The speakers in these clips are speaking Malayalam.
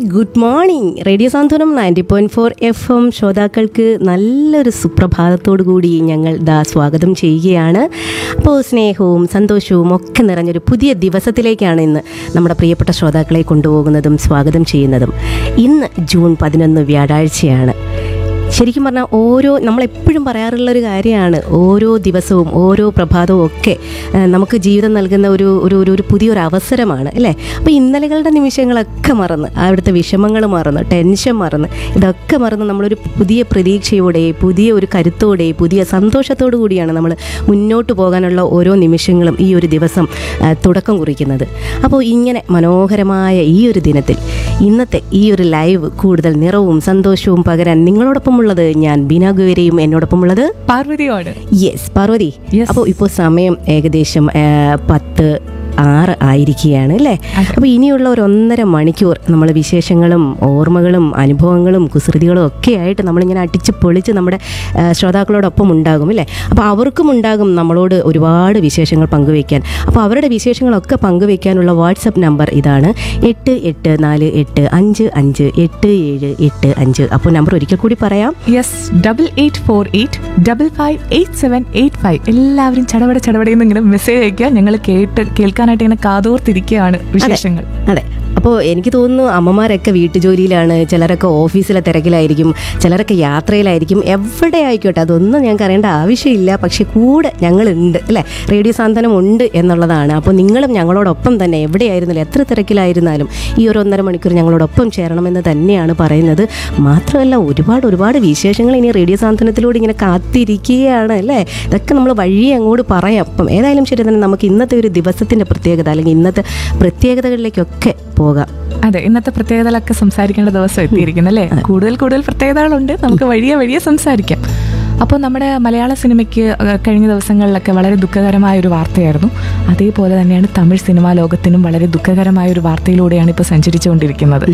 Good morning radio Santhwanam ninety point four F M ശ്രോതാക്കൾക്ക് നല്ലൊരു സുപ്രഭാതത്തോടു കൂടി ഞങ്ങൾ ദാ സ്വാഗതം ചെയ്യുകയാണ് അപ്പോൾ സ്നേഹവും സന്തോഷവും ഒക്കെ നിറഞ്ഞൊരു പുതിയ ദിവസത്തിലേക്കാണ് ഇന്ന് നമ്മുടെ പ്രിയപ്പെട്ട ശ്രോതാക്കളെ കൊണ്ടുപോകുന്നതും സ്വാഗതം ചെയ്യുന്നതും ഇന്ന് ജൂൺ പതിനൊന്ന് വ്യാഴാഴ്ചയാണ് ശരിക്കും പറഞ്ഞാൽ ഓരോ നമ്മളെപ്പോഴും പറയാറുള്ള ഒരു കാര്യമാണ് ഓരോ ദിവസവും ഓരോ പ്രഭാതവും ഒക്കെ ആ, നമുക്ക് ജീവിതം നൽകുന്ന ഒരു ഒരു ഒരു- ഒരു പുതിയൊരു അവസരമാണ് അല്ലേ അപ്പോൾ ഇന്നലകളുടെ നിമിഷങ്ങളൊക്കെ മറന്ന് അവിടുത്തെ വിഷമങ്ങൾ മറന്ന് ടെൻഷൻ മറന്ന് ഇതൊക്കെ മറന്ന് നമ്മളൊരു പുതിയ പ്രതീക്ഷയോടെ പുതിയ ഒരു കരുത്തോടെ പുതിയ സന്തോഷത്തോടു കൂടിയാണ് നമ്മൾ മുന്നോട്ട് പോകാനുള്ള ഓരോ നിമിഷങ്ങളും ഈ ഒരു ദിവസം ആ, തുടക്കം കുറിക്കുന്നത് അപ്പോൾ ഇങ്ങനെ മനോഹരമായ ഈ ഒരു ദിനത്തിൽ ഇന്നത്തെ ഈ ഒരു ലൈവ് കൂടുതൽ നിറവും സന്തോഷവും പകരാൻ നിങ്ങളോടൊപ്പം ഉള്ളത് ഞാൻ ബീന ഗുവേരയും എന്നോടൊപ്പമുള്ളത് പാർവതിയോട് യെസ് പാർവതി Yes. അപ്പോൾ ഇപ്പോൾ സമയം ഏകദേശം ആ, പത്ത് ആറ് ആയിരിക്കുകയാണ് അല്ലേ അപ്പോൾ ഇനിയുള്ള ഒരു ഒന്നര മണിക്കൂർ നമ്മൾ വിശേഷങ്ങളും ഓർമ്മകളും അനുഭവങ്ങളും കുസൃതികളും ഒക്കെ ആയിട്ട് നമ്മളിങ്ങനെ അടിച്ച് പൊളിച്ച് നമ്മുടെ ആ, ശ്രോതാക്കളോടൊപ്പം ഉണ്ടാകും അല്ലേ അപ്പോൾ അവർക്കും ഉണ്ടാകും നമ്മളോട് ഒരുപാട് വിശേഷങ്ങൾ പങ്കുവയ്ക്കാൻ അപ്പോൾ അവരുടെ വിശേഷങ്ങളൊക്കെ പങ്കുവയ്ക്കാനുള്ള വാട്സപ്പ് നമ്പർ ഇതാണ് എട്ട് എട്ട് നാല് എട്ട് അഞ്ച് അഞ്ച് എട്ട് ഏഴ് എട്ട് അഞ്ച് അപ്പോൾ നമ്പർ ഒരിക്കൽ കൂടി പറയാം yes double eight four eight double five eight seven eight five എല്ലാവരും ചടപട ചടപടയെന്ന് ഇങ്ങനെ മെസ്സേജ് അയക്കുക ഞങ്ങൾ കേട്ട് കേൾക്കാനായിട്ട് ഇങ്ങനെ കാതോർത്തിരിക്കുകയാണ് വിശേഷങ്ങൾ അതെ അപ്പോൾ എനിക്ക് തോന്നുന്നു അമ്മമാരൊക്കെ വീട്ടുജോലിയിലാണ് ചിലരൊക്കെ ഓഫീസിലെ തിരക്കിലായിരിക്കും ചിലരൊക്കെ യാത്രയിലായിരിക്കും എവിടെ ആയിക്കോട്ടെ അതൊന്നും ഞങ്ങൾക്ക് അറിയേണ്ട ആവശ്യമില്ല പക്ഷെ കൂടെ ഞങ്ങളുണ്ട് അല്ലേ റേഡിയോ സാന്ത്വനം ഉണ്ട് എന്നുള്ളതാണ് അപ്പോൾ നിങ്ങളും ഞങ്ങളോടൊപ്പം തന്നെ എവിടെയായിരുന്നാലും എത്ര തിരക്കിലായിരുന്നാലും ഈ ഒരു ഒന്നര മണിക്കൂർ ഞങ്ങളോടൊപ്പം ചേരണമെന്ന് തന്നെയാണ് പറയുന്നത് മാത്രമല്ല ഒരുപാട് ഒരുപാട് വിശേഷങ്ങൾ ഇനി റേഡിയോ സാന്ത്വനത്തിലൂടെ ഇങ്ങനെ കാത്തിരിക്കുകയാണ് അല്ലേ ഇതൊക്കെ നമ്മൾ വഴി അങ്ങോട്ട് പറയാം അപ്പം ഏതായാലും ശരി തന്നെ നമുക്ക് ഇന്നത്തെ ഒരു ദിവസത്തിൻ്റെ പ്രത്യേകത അല്ലെങ്കിൽ ഇന്നത്തെ പ്രത്യേകതകളിലേക്കൊക്കെ പോകാം അതെ ഇന്നത്തെ പ്രത്യേകതകളൊക്കെ സംസാരിക്കേണ്ട ദിവസം എത്തിയിരിക്കുന്നു അല്ലേ കൂടുതൽ കൂടുതൽ പ്രത്യേകതകളുണ്ട് നമുക്ക് വഴിയെ വഴിയെ സംസാരിക്കാം അപ്പോൾ നമ്മുടെ മലയാള സിനിമയ്ക്ക് അഹ്, കഴിഞ്ഞ ദിവസങ്ങളിലൊക്കെ വളരെ ദുഃഖകരമായ ഒരു വാർത്തയായിരുന്നു അതേപോലെ തന്നെയാണ് തമിഴ് സിനിമാ ലോകത്തിനും വളരെ ദുഃഖകരമായ ഒരു വാർത്തയിലൂടെയാണ് ഇപ്പോൾ സഞ്ചരിച്ചുകൊണ്ടിരിക്കുന്നത്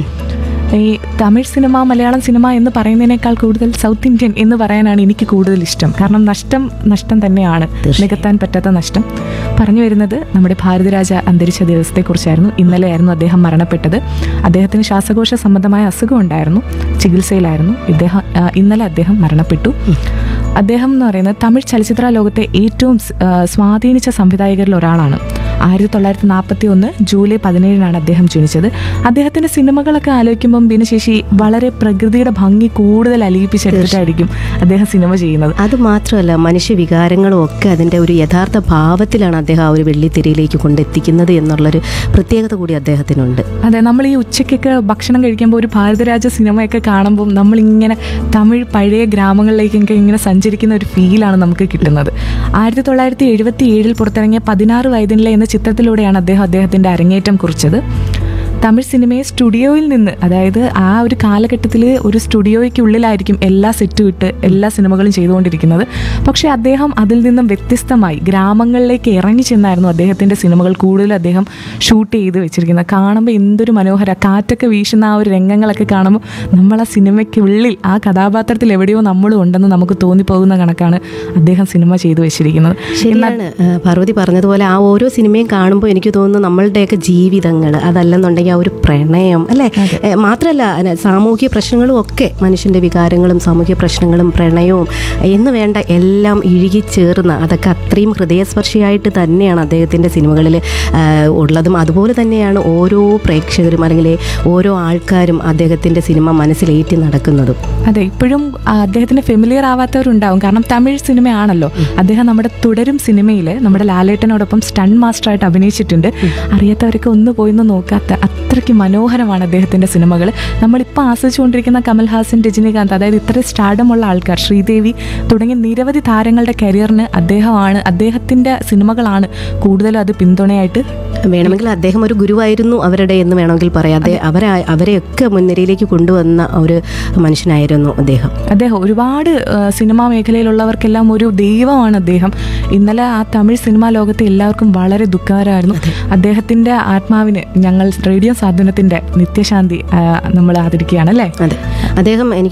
ഈ തമിഴ് സിനിമ മലയാളം സിനിമ എന്ന് പറയുന്നതിനേക്കാൾ കൂടുതൽ സൗത്ത് ഇന്ത്യൻ എന്ന് പറയാനാണ് എനിക്ക് കൂടുതൽ ഇഷ്ടം കാരണം നഷ്ടം നഷ്ടം തന്നെയാണ് നികത്താൻ പറ്റാത്ത നഷ്ടം പറഞ്ഞു വരുന്നത് നമ്മുടെ ഭാരതരാജ അന്തരിച്ച ദിവസത്തെക്കുറിച്ചായിരുന്നു ഇന്നലെയായിരുന്നു അദ്ദേഹം മരണപ്പെട്ടത് അദ്ദേഹത്തിന് ശ്വാസകോശ സംബന്ധമായ അസുഖം ഉണ്ടായിരുന്നു ചികിത്സയിലായിരുന്നു ഇദ്ദേഹം ആ, ഇന്നലെ അദ്ദേഹം മരണപ്പെട്ടു അദ്ദേഹം എന്ന് പറയുന്നത് തമിഴ് ചലച്ചിത്ര ലോകത്തെ ഏറ്റവും സ്- ആ, സ്വാധീനിച്ച സംവിധായകരിൽ ഒരാളാണ് ആയിരത്തി തൊള്ളായിരത്തി നാൽപ്പത്തി ഒന്ന് ജൂലൈ പതിനേഴിനാണ് അദ്ദേഹം ജനിച്ചത് അദ്ദേഹത്തിന്റെ സിനിമകളൊക്കെ ആലോചിക്കുമ്പം ഭിന്നശേഷി വളരെ പ്രകൃതിയുടെ ഭംഗി കൂടുതൽ അലിയിപ്പിച്ചെടുത്തിട്ടായിരിക്കും അദ്ദേഹം സിനിമ ചെയ്യുന്നത് അത് മാത്രമല്ല മനുഷ്യ വികാരങ്ങളും ഒക്കെ അതിൻ്റെ ഒരു യഥാർത്ഥ ഭാവത്തിലാണ് അദ്ദേഹം ആ ഒരു വെള്ളിത്തിരയിലേക്ക് കൊണ്ടെത്തിക്കുന്നത് എന്നുള്ളൊരു പ്രത്യേകത കൂടി അദ്ദേഹത്തിനുണ്ട് അതെ നമ്മൾ ഈ ഉച്ചയ്ക്കൊക്കെ ഭക്ഷണം കഴിക്കുമ്പോൾ ഒരു ഭാരതരാജ സിനിമയൊക്കെ കാണുമ്പോൾ നമ്മളിങ്ങനെ തമിഴ് പഴയ ഗ്രാമങ്ങളിലേക്കൊക്കെ ഇങ്ങനെ സഞ്ചരിക്കുന്ന ഒരു ഫീലാണ് നമുക്ക് കിട്ടുന്നത് ആയിരത്തി തൊള്ളായിരത്തി എഴുപത്തി ഏഴിൽ പുറത്തിറങ്ങിയ പതിനാറ് വയതിനിലെ എന്ന ചിത്രത്തിലൂടെയാണ് അദ്ദേഹം അദ്ദേഹത്തിൻ്റെ അരങ്ങേറ്റം കുറിച്ചത് തമിഴ് സിനിമയെ സ്റ്റുഡിയോയിൽ നിന്ന് അതായത് ആ ഒരു കാലഘട്ടത്തിൽ ഒരു സ്റ്റുഡിയോയ്ക്കുള്ളിലായിരിക്കും എല്ലാ സെറ്റും ഇട്ട് എല്ലാ സിനിമകളും ചെയ്തുകൊണ്ടിരിക്കുന്നത് പക്ഷേ അദ്ദേഹം അതിൽ നിന്നും വ്യത്യസ്തമായി ഗ്രാമങ്ങളിലേക്ക് ഇറങ്ങി ചെന്നായിരുന്നു അദ്ദേഹത്തിൻ്റെ സിനിമകൾ കൂടുതൽ അദ്ദേഹം ഷൂട്ട് ചെയ്ത് വെച്ചിരിക്കുന്നത് കാണുമ്പോൾ എന്തൊരു മനോഹര കാറ്റൊക്കെ വീശുന്ന ആ ഒരു രംഗങ്ങളൊക്കെ കാണുമ്പോൾ നമ്മൾ ആ സിനിമയ്ക്കുള്ളിൽ ആ കഥാപാത്രത്തിൽ എവിടെയോ നമ്മളും ഉണ്ടെന്ന് നമുക്ക് തോന്നിപ്പോകുന്ന കണക്കാണ് അദ്ദേഹം സിനിമ ചെയ്തു വെച്ചിരിക്കുന്നത് ശരിയാണ് ആ, പാർവതി പറഞ്ഞതുപോലെ ആ ഓരോ സിനിമയും കാണുമ്പോൾ എനിക്ക് തോന്നുന്നു നമ്മളുടെയൊക്കെ ജീവിതങ്ങൾ അതല്ലെന്നുണ്ടെങ്കിൽ ആ ഒരു പ്രണയം അല്ലേ ഏ, മാത്രമല്ല അല്ല, സാമൂഹ്യ പ്രശ്നങ്ങളും ഒക്കെ മനുഷ്യൻ്റെ വികാരങ്ങളും സാമൂഹ്യ പ്രശ്നങ്ങളും പ്രണയവും എന്ന് വേണ്ട എല്ലാം ഇഴുകിച്ചേർന്ന അതൊക്കെ അത്രയും ഹൃദയസ്പർശിയായിട്ട് തന്നെയാണ് അദ്ദേഹത്തിൻ്റെ സിനിമകളിൽ ആ, ഉള്ളതും അതുപോലെ തന്നെയാണ് ഓരോ പ്രേക്ഷകരും അല്ലെങ്കിൽ ഓരോ ആൾക്കാരും അദ്ദേഹത്തിൻ്റെ സിനിമ മനസ്സിലേറ്റി നടക്കുന്നതും അതെ ഇപ്പോഴും ആ, അദ്ദേഹത്തിന് ഫെമിലിയർ ആവാത്തവരുണ്ടാവും കാരണം തമിഴ് സിനിമയാണല്ലോ അദ്ദേഹം നമ്മുടെ തുടരും സിനിമയിൽ നമ്മുടെ ലാലേട്ടനോടൊപ്പം സ്റ്റൺ മാസ്റ്ററായിട്ട് അഭിനയിച്ചിട്ടുണ്ട് അറിയാത്തവരൊക്കെ ഒന്ന് പോയി ഒന്ന് നോക്കാത്ത അത്രയ്ക്ക് മനോഹരമാണ് അദ്ദേഹത്തിന്റെ സിനിമകൾ നമ്മളിപ്പോൾ ആസ്വദിച്ചുകൊണ്ടിരിക്കുന്ന കമൽഹാസൻ രജനീകാന്ത് അതായത് ഇത്ര സ്റ്റാർഡമുള്ള ആൾക്കാർ ശ്രീദേവി തുടങ്ങിയ നിരവധി താരങ്ങളുടെ കരിയറിന് അദ്ദേഹമാണ് അദ്ദേഹത്തിന്റെ സിനിമകളാണ് കൂടുതലും അത് പിന്തുണയായിട്ട് വേണമെങ്കിൽ അദ്ദേഹം ഒരു ഗുരുവായിരുന്നു അവരുടെ എന്ന് വേണമെങ്കിൽ പറയാം അതെ അവരെ അവരെയൊക്കെ മുൻനിരയിലേക്ക് കൊണ്ടുവന്ന ഒരു മനുഷ്യനായിരുന്നു അദ്ദേഹം അദ്ദേഹം ഒരുപാട് ആ, സിനിമാ മേഖലയിലുള്ളവർക്കെല്ലാം ഒരു ദൈവമാണ് അദ്ദേഹം ഇന്നലെ ആ തമിഴ് സിനിമാ ലോകത്തെ എല്ലാവർക്കും വളരെ ദുഃഖകരമായിരുന്നു അദ്ദേഹത്തിന്റെ ആത്മാവിന് ഞങ്ങൾ റേഡിയോ സാധനത്തിന്റെ നിത്യശാന്തി നമ്മൾ ആദരിക്കുകയാണ് അല്ലേ അതെ അദ്ദേഹം എനിക്ക്